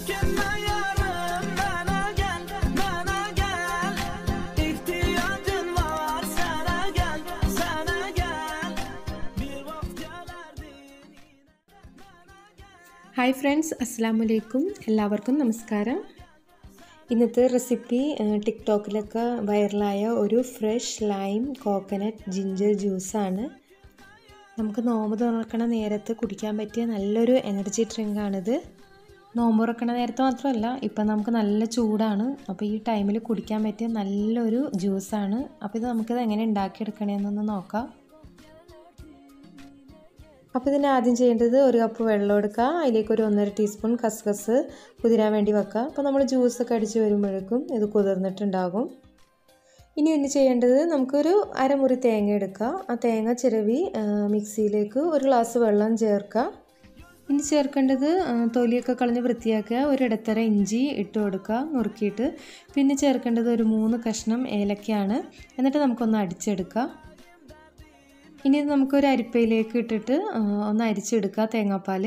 Sakınma yarım bana gel, bana gel İhtiyacın var sana gel, sana gel Bir vakit gelerdin hi friends അസ്സാം വലൈക്കും എല്ലാവർക്കും നമസ്കാരം ഇന്നത്തെ recipe ഏഹ്, ടിക്ടോക്കിലൊക്കെ വൈറലായ ഒരു ഫ്രഷ് ലൈം കോക്കനട്ട് ജിഞ്ചർ ജ്യൂസാണ് നമുക്ക് നോമ്പ് തുറക്കണ നേരത്ത് കുടിക്കാൻ പറ്റിയ നല്ലൊരു എനർജി ഡ്രിങ്കാണിത് നോമ്പ് തുറക്കണ നേരത്ത് മാത്രമല്ല ഇപ്പം നമുക്ക് നല്ല ചൂടാണ് അപ്പോൾ ഈ ടൈമിൽ കുടിക്കാൻ പറ്റിയ നല്ലൊരു ജ്യൂസാണ് അപ്പോൾ ഇത് നമുക്കിത് എങ്ങനെ ഉണ്ടാക്കിയെടുക്കണമെന്നൊന്ന് നോക്കാം അപ്പോൾ ഇതിന് ആദ്യം ചെയ്യേണ്ടത് ഒരു കപ്പ് വെള്ളം എടുക്കുക അതിലേക്ക് ഒരു ഒന്നര ടീസ്പൂൺ കസ്കസ് കുതിരാൻ വേണ്ടി വെക്കുക അപ്പോൾ നമ്മൾ ജ്യൂസൊക്കെ അടിച്ച് വരുമ്പോഴേക്കും ഇത് കുതിർന്നിട്ടുണ്ടാകും ഇനി ഇതിന് ചെയ്യേണ്ടത് നമുക്കൊരു അരമുറി തേങ്ങ എടുക്കുക ആ തേങ്ങ ചിരവി ആ, മിക്സിയിലേക്ക് ഒരു ഗ്ലാസ് വെള്ളം ചേർക്കുക ഇനി ചേർക്കേണ്ടത് ആ, തൊലിയൊക്കെ കളഞ്ഞ് വൃത്തിയാക്കുക ഒരു ഇടത്തര ഇഞ്ചി ഇട്ട് കൊടുക്കുക നുറുക്കിയിട്ട് പിന്നെ ചേർക്കേണ്ടത് ഒരു മൂന്ന് കഷ്ണം ഏലക്കയാണ് എന്നിട്ട് നമുക്കൊന്ന് അടിച്ചെടുക്കുക ഇനി ഇത് നമുക്കൊരു അരിപ്പയിലേക്ക് ഇട്ടിട്ട് ആ, ഒന്ന് അരിച്ചെടുക്കുക തേങ്ങാപ്പാൽ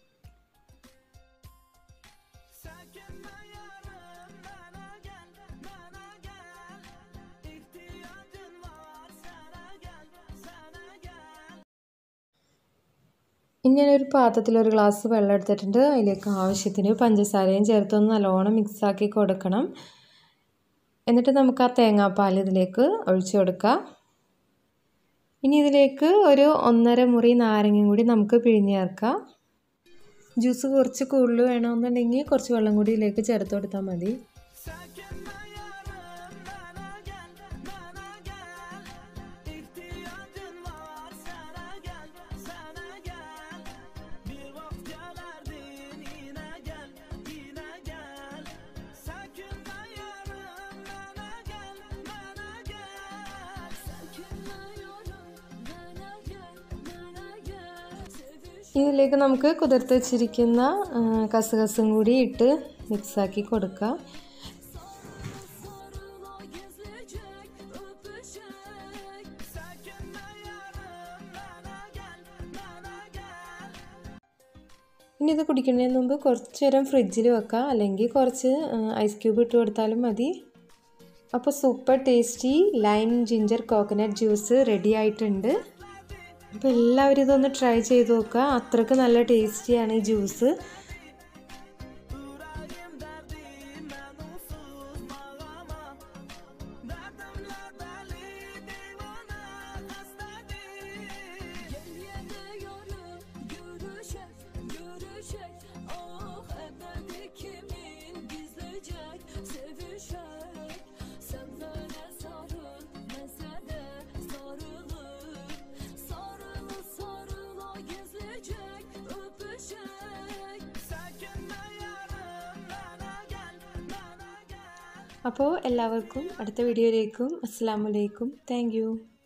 ഇനി ഞാനൊരു പാത്രത്തിൽ ഒരു ഗ്ലാസ് വെള്ളം എടുത്തിട്ടുണ്ട് അതിലേക്ക് ആവശ്യത്തിന് പഞ്ചസാരയും ചേർത്തൊന്ന് നല്ലോണം മിക്സാക്കി കൊടുക്കണം എന്നിട്ട് നമുക്ക് ആ തേങ്ങാപ്പാൽ ഇതിലേക്ക് ഒഴിച്ചു കൊടുക്കാം ഇനി ഇതിലേക്ക് ഒരു ഒന്നര മുറി നാരങ്ങയും കൂടി നമുക്ക് പിഴിഞ്ഞ് ചേർക്കാം ജ്യൂസ് കുറച്ച് കൂടുതൽ വേണമെന്നുണ്ടെങ്കിൽ കുറച്ച് വെള്ളം കൂടി ഇതിലേക്ക് ചേർത്ത് കൊടുത്താൽ മതി Sakınma yarım bana gel, bana gel İhtiyacın var sana gel, sana gel Bir vakit gelerdin yine gel, yine gel Sakınma yarım bana gel, bana gel Sakınma yarım bana gel, bana gel ഇതിലേക്ക് നമുക്ക് കുതിർത്ത് വെച്ചിരിക്കുന്ന ആ, കസുകസും കൂടി ഇട്ട് മിക്സാക്കി കൊടുക്കുക Sarıla gezecek, öpüşecek Sakınma yarım bana gel, bana gel ഇനി ഇത് കുടിക്കുന്നതിന് മുമ്പ് കുറച്ച് നേരം ഫ്രിഡ്ജിൽ വെക്കുക അല്ലെങ്കിൽ കുറച്ച് ഐസ് ക്യൂബ് ഇട്ട് കൊടുത്താലും മതി അപ്പോൾ super tasty lime ginger coconut juice ready ആയിട്ടുണ്ട് അപ്പോൾ എല്ലാവരും ഇതൊന്ന് ട്രൈ ചെയ്ത് നോക്കുക അത്രയ്ക്ക് നല്ല ടേസ്റ്റിയാണ് ഈ juice Yüreğim derdime nursuz bağlamam Derdimle deli divane hastayım Gel yine yarım görüşek, görüşek Ah ebedi kimin gizleyecek, sevişek Senden sarıl, mesele sarılır Sarılı sarıla gezecek, öpüşek Sakınma yarım bana gel, bana gel അപ്പോൾ എല്ലാവർക്കും അടുത്ത വീഡിയോയിലേക്കും അസ്സാം വലൈക്കും thank you